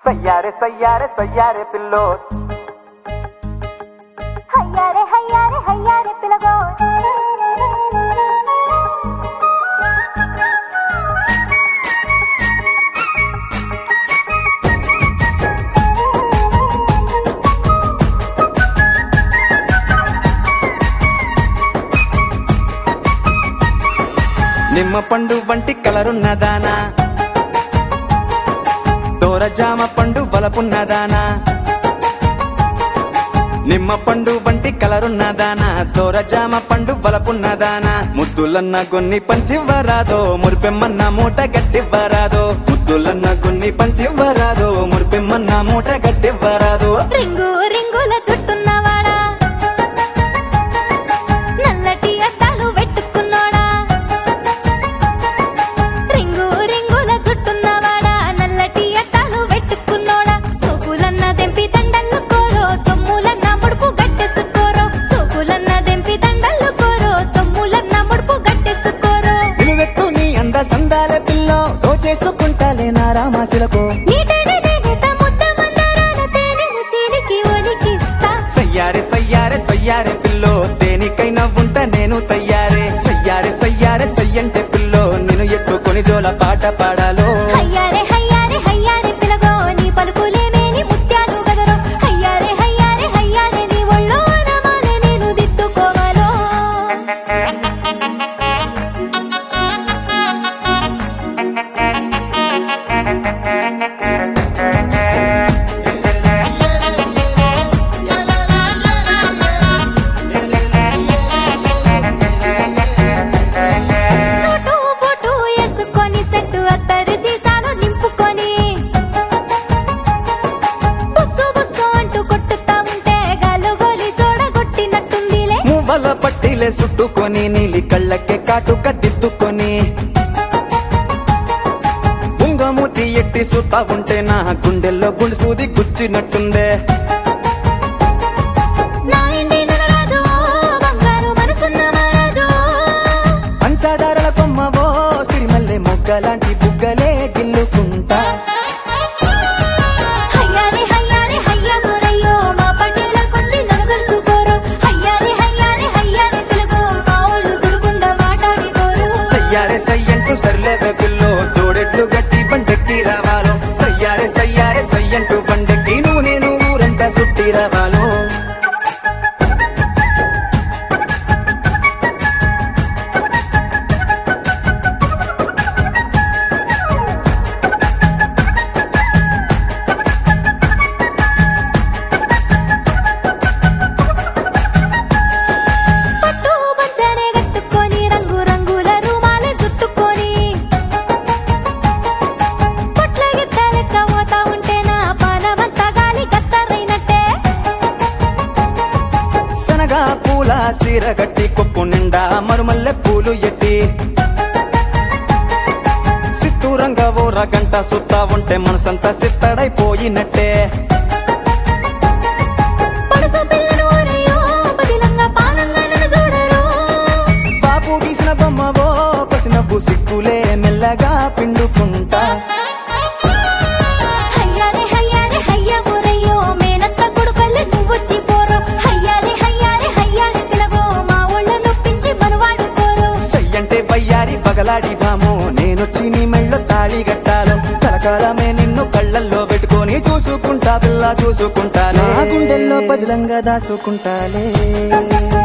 సయ్యారే సయ్యారే సయ్యారే pillow హయ్యారే హయ్యారే హయ్యారే పిలగో నిమ్మ పండు వంటి కలరున్నదానా దోరజామ పండు బలపున్నదానా నిమ్మ పండు వంటి కలరున్నదానా దోరజామ పండు బలపున్నదానా ముద్దులన్న కొన్ని పంచివ్వరాదో మురిపెమ్మన్న మూట గట్టివ్వరాదో ముద్దులన్న కొన్ని పంచివ్వరాదో మురిపెమ్మన్న మూట గట్టివ్వరాదో రింగు రింగుల చుట్టున్నవాడా నల్లటి అద్దాలు పెట్టుకున్నోడా రింగు రింగుల చుట్టున్నవాడా నల్లటి అద్దాలు పెట్టుకున్నోడా సోపులన్న దెంపి దండలు కోరో సొమ్ములన్న ముడుపు గట్టెసుకోరో సోపులన్న దెంపి దండలు కోరో సొమ్ములన్న ముడుపు గట్టెసుకోరో నిలువెత్తు నీ అంద సందాల పిల్లో దోచేసుకుంటాలే నా రామాసులకు నీటడి లేత ముద్ద మందారాల తేనెను సీలికి ఒలికిస్తా సయ్యారే సయ్యారే సయ్యారే పిల్లో దేనికైనా ఉంట నేను తయ్యారే సయ్యారే సయ్యారే సయ్యంటే పిల్లో నేను ఎత్తుకొని జోల పాట పాడాలో హయ్యారే హయ్యారే హయ్యారే పిలగో నీ పలుకులే మేలి ముత్యాలు గదరో హయ్యారే హయ్యారే హయ్యారే నీ ఒళ్ళో నమాలే నేను దిద్దుకోవాలో సూటు బూటు వేసుకొని సెట్టు అత్తరి సీసాలు నింపుకొని బుస్సు బుస్సు అంటూ కొట్టుతా ఉంటే గాలు గోలి సోడగొట్టినట్టుందిలే మువ్వల పట్టిలే చుట్టుకొని నీలి కళ్ళకే కాటుక దిద్దుకొని ఉంగమూతి ఎట్టి సుత్తా ఉంటే నా గుండెల్లో గుండెసూది గుచ్చినట్టుందే నా ఇంటి నలరాజు బంగారు మనసున్న మహారాజు పంచదారల కొమ్మవో సిరిమల్లె మొగ్గలాంటి బుగ్గలే గిల్లుకుంటా హయ్యారే హయ్యారే హయ్యా మురయ్యో మా పండుగలకొచ్చి నన్ను కలుసుకోరు హయ్యారే హయ్యారే హయ్యారే పిలుగు మా ఊళ్ళు సుడుకుండా మాట్లాడిపోరు సయ్యారే సయ్యంటూ సర్లేవే పిల్లో జోడెట్లు గట్టి బండెక్కి రావాలో సయ్యారే సయ్యారే సయ్యంటూ బండెక్కి నువ్వు నేను ఊరంతా సుట్టి రావాలో పట్టు పంచరే కట్టుకొని రంగు రంగుల రూమాలే చుట్టుకొని పొట్ల గిట్ట లెక్క పోతా ఉంటే నా పానమంతా గాలి గత్తరైనట్టే శనగా పూల సీర గట్టి కొప్పు నిండా మరుమల్లె పూలు ఎట్టి సిత్తూరంగ ఊర గంట సుత్తా ఉంటే మనసంతా సిత్తడైపోయినట్టే పడుసు పిల్లను ఓరయ్యో పదిలంగా పానంగా నన్ను చూడరు బాపు గీసిన బొమ్మవో పసినవ్వు సిక్కులే మెల్లగా పిండుకుంటా హయ్యారే హయ్యారే హయ్యా ఊరయ్యో మేనత్త కొడుకల్లే నువ్వొచ్చి పోరు హయ్యారే హయ్యారే హయ్యారే పిలవో మా ఊళ్ళ నొప్పించి మనవాడుకోరు సయ్యంటే వయ్యారి పగలాడి బాము నేనొచ్చి నీ మెళ్ళో తాళి గట్టాలో కలకాలమే నిన్ను కళ్ళల్లో పెట్టుకొని చూసుకుంటా పిల్ల చూసుకుంటా నా గుండెల్లో బదిలంగా దాసుకుంటాలే